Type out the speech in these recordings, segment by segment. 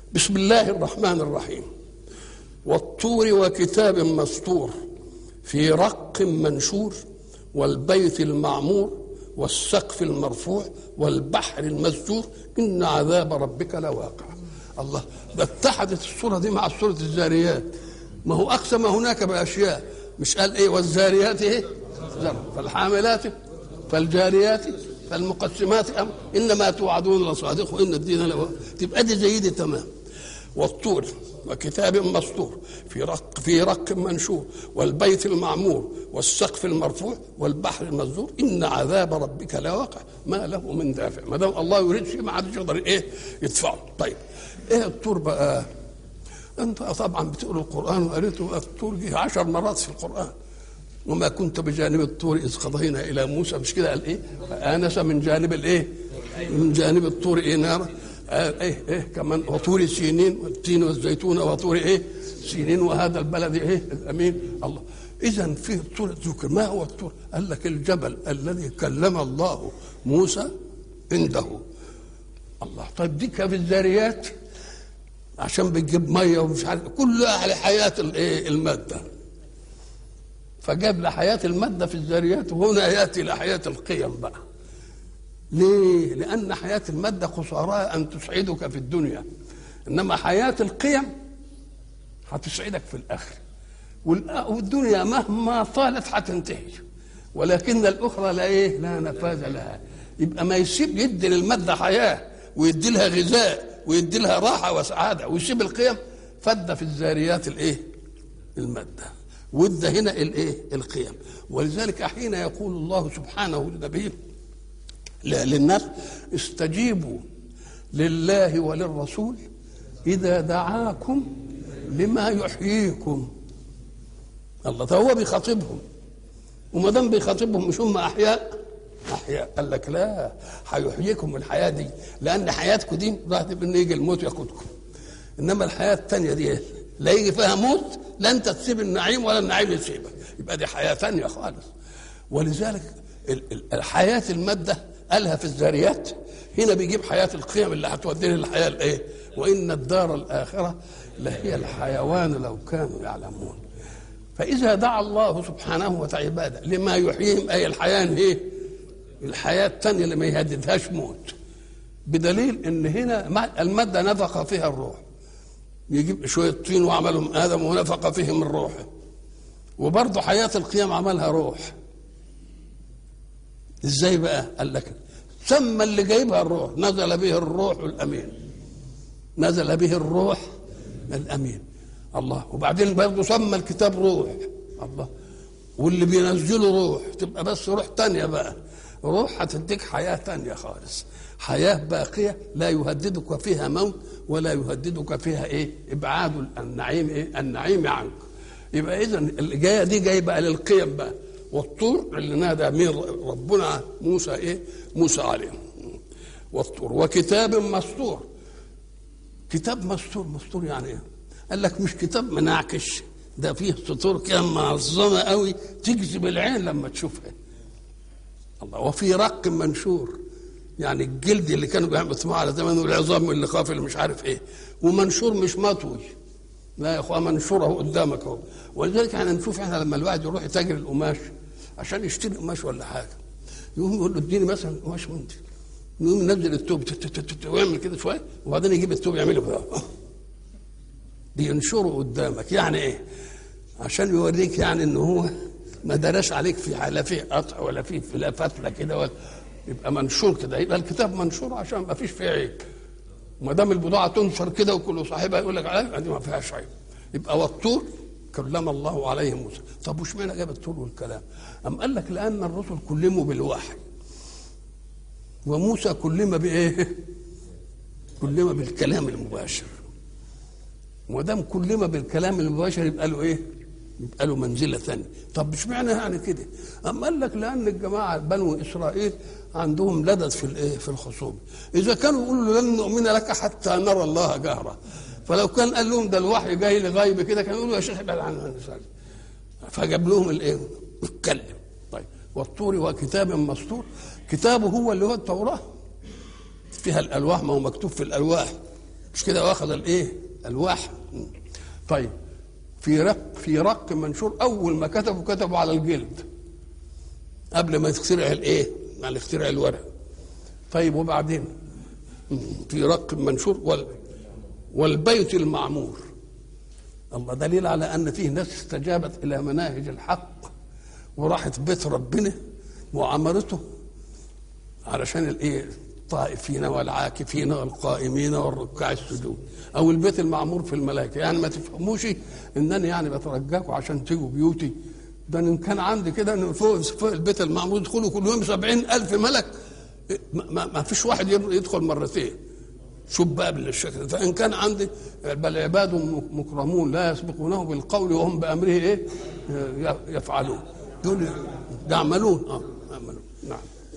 بسم الله الرحمن الرحيم والطور وكتاب مسطور في رق منشور والبيت المعمور والسقف المرفوع والبحر المسجور إن عذاب ربك لواقع الله ده اتحدت الصورة دي مع سورة الزاريات ما هو أقسم هناك بأشياء مش قال إيه والزاريات إيه زرع فالحاملات فالجاريات فالمقسمات أمر إنما توعدون لصادق وإن الدين لواقع تبقى دي زي دي تمام والطور وكتاب مسطور في رق في رق منشور والبيت المعمور والسقف المرفوع والبحر المسجور ان عذاب ربك لواقع ما له من دافع ما دام الله يريد شيء ما حدش يقدر ايه يدفعه طيب ايه الطور بقى انت طبعا بتقرا القران وقريته الطور جه عشر مرات في القران وما كنت بجانب الطور اذ قضينا الى موسى مش كده قال ايه انس من جانب الايه من جانب الطور ايه نار آه ايه ايه كمان وطور سينين والتين والزيتون وطور ايه سينين وهذا البلد ايه الامين الله اذا في طور ذكر ما هو الطور قال لك الجبل الذي كلم الله موسى عنده الله طيب دي في الذاريات عشان بتجيب ميه ومش عارف كلها على حياه الايه الماده فجاب لحياه الماده في الذاريات وهنا ياتي لحياه القيم بقى ليه؟ لأن حياة المادة قصارها أن تسعدك في الدنيا إنما حياة القيم هتسعدك في الآخرة والدنيا مهما طالت هتنتهي ولكن الأخرى لا إيه؟ لا نفاذ لها يبقى ما يسيب يدي للمادة حياة ويدي لها غذاء ويدي لها راحة وسعادة ويسيب القيم فد في الذاريات الإيه؟ المادة ود هنا الإيه؟ القيم ولذلك حين يقول الله سبحانه لنبيه للناس استجيبوا لله وللرسول إذا دعاكم لما يحييكم الله ده هو بيخاطبهم وما دام بيخاطبهم مش هم أحياء أحياء قال لك لا هيحييكم الحياة دي لأن حياتكم دي راح إن يجي الموت ياخدكم إنما الحياة الثانية دي لا يجي فيها موت لا أنت تسيب النعيم ولا النعيم يسيبك يبقى دي حياة ثانية خالص ولذلك الحياة المادة قالها في الذاريات هنا بيجيب حياة القيم اللي هتودينا للحياة الايه وإن الدار الآخرة لهي الحيوان لو كانوا يعلمون فإذا دعا الله سبحانه وتعالى لما يحييهم أي الحياة ايه الحياة الثانية اللي ما يهددهاش موت بدليل ان هنا المادة نفخ فيها الروح يجيب شوية طين وعملهم آدم ونفخ فيهم الروح وبرضه حياة القيام عملها روح ازاي بقى قال لك سمى اللي جايبها الروح نزل به الروح الامين نزل به الروح الامين الله وبعدين برضه سمى الكتاب روح الله واللي بينزله روح تبقى بس روح تانية بقى روح هتديك حياة تانية خالص حياة باقية لا يهددك فيها موت ولا يهددك فيها ايه ابعاد النعيم ايه النعيم عنك يبقى اذا الجايه دي جايه بقى للقيم بقى والطور اللي نادى من ربنا موسى ايه موسى عليه والطور وكتاب مسطور كتاب مسطور مسطور يعني ايه قال لك مش كتاب منعكش ده فيه سطور كده معظمه قوي تجذب العين لما تشوفها الله وفي رق منشور يعني الجلد اللي كانوا بيعملوا على زمان والعظام اللي خاف اللي مش عارف ايه ومنشور مش مطوي لا يا اخوان منشوره قدامك اهو ولذلك احنا نشوف احنا لما الواحد يروح يتاجر القماش عشان يشتري قماش ولا حاجه يقوم يقول له اديني مثلا قماش منتج يقوم ينزل التوب ويعمل كده شويه وبعدين يجيب التوب يعمله كده بينشره قدامك يعني ايه؟ عشان يوريك يعني ان هو ما دراش عليك في لا فيه قطع ولا فيه لا فتله كده ولا يبقى منشور كده يبقى الكتاب منشور عشان ما فيش فيه عيب ما دام البضاعه تنشر كده وكل صاحبها يقول لك عليها دي ما فيهاش عيب يبقى والطور كلم الله عليه موسى طب وش معنى جاب الطول والكلام أم قال لك لأن الرسل كلموا بالوحي وموسى كلم بإيه كلم بالكلام المباشر ودام كلم بالكلام المباشر يبقى له إيه يبقى له منزلة ثانية طب مش معنى يعني كده أم قال لك لأن الجماعة بنو إسرائيل عندهم لدد في الإيه في الخصوم إذا كانوا يقولوا لن نؤمن لك حتى نرى الله جهرة فلو كان قال لهم ده الوحي جاي لغيب كده كانوا يقولوا يا شيخ ابعد عنه فجاب لهم الايه؟ اتكلم طيب والطور وكتاب مسطور كتابه هو اللي هو التوراه فيها الالواح ما هو مكتوب في الالواح مش كده واخذ الايه الواح طيب في رق في رق منشور اول ما كتبوا كتبوا على الجلد قبل ما يخترع الايه ما يخترع الورق طيب وبعدين في رق منشور وال والبيت المعمور الله دليل على ان فيه ناس استجابت الى مناهج الحق وراحت بيت ربنا وعمرته علشان الايه الطائفين والعاكفين والقائمين والركع السجود او البيت المعمور في الملائكه يعني ما تفهموش انني يعني بترجاكم عشان تيجوا بيوتي ده ان كان عندي كده ان فوق, فوق البيت المعمور يدخلوا كل يوم سبعين الف ملك ما, ما فيش واحد يدخل مرتين شوف بقى بالشكل فان كان عندي بل عباد مكرمون لا يسبقونه بالقول وهم بامره ايه يفعلون دول يعملون اه يعملون نعم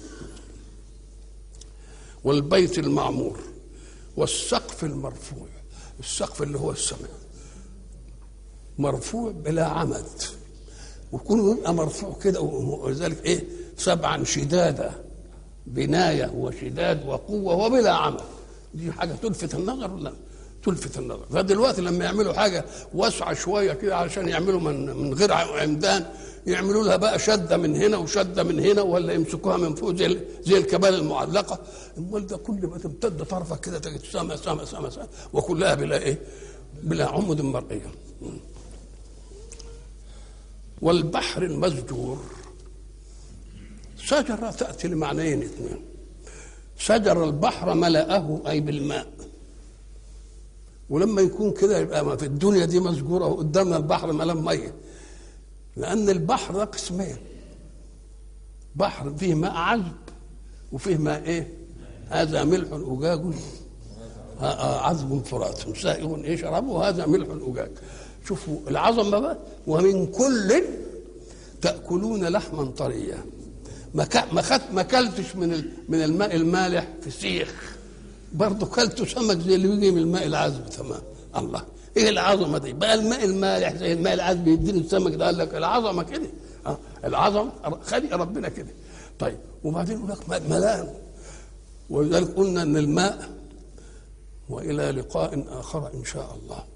والبيت المعمور والسقف المرفوع السقف اللي هو السماء مرفوع بلا عمد وكونه يبقى مرفوع كده ولذلك ايه سبعا شدادا بنايه وشداد وقوه وبلا عمد دي حاجه تلفت النظر ولا تلفت النظر فدلوقتي لما يعملوا حاجه واسعه شويه كده علشان يعملوا من من غير عمدان يعملوا لها بقى شده من هنا وشده من هنا ولا يمسكوها من فوق زي زي الكبال المعلقه امال ده كل ما تمتد طرفك كده تجد سما سما سما سما وكلها بلا ايه؟ بلا عمد مرئيه والبحر المسجور شجرة تأتي لمعنيين اثنين شجر البحر ملأه أي بالماء ولما يكون كده يبقى ما في الدنيا دي مسجورة وقدامنا البحر ملأ مية لأن البحر ده قسمين بحر فيه ماء عذب وفيه ماء إيه؟ هذا ملح أجاج عذب فرات سائغ إيه شربه وهذا ملح أجاج شوفوا العظمة بقى ومن كل تأكلون لحما طريا ما ما خدت ما كلتش من من الماء المالح في سيخ برضه كلت سمك زي اللي بيجي من الماء العذب تمام الله ايه العظمه دي بقى الماء المالح زي الماء العذب يديني السمك ده قال لك العظمه كده آه العظمه خلق ربنا كده طيب وبعدين يقول لك ملان ولذلك قلنا ان الماء والى لقاء اخر ان شاء الله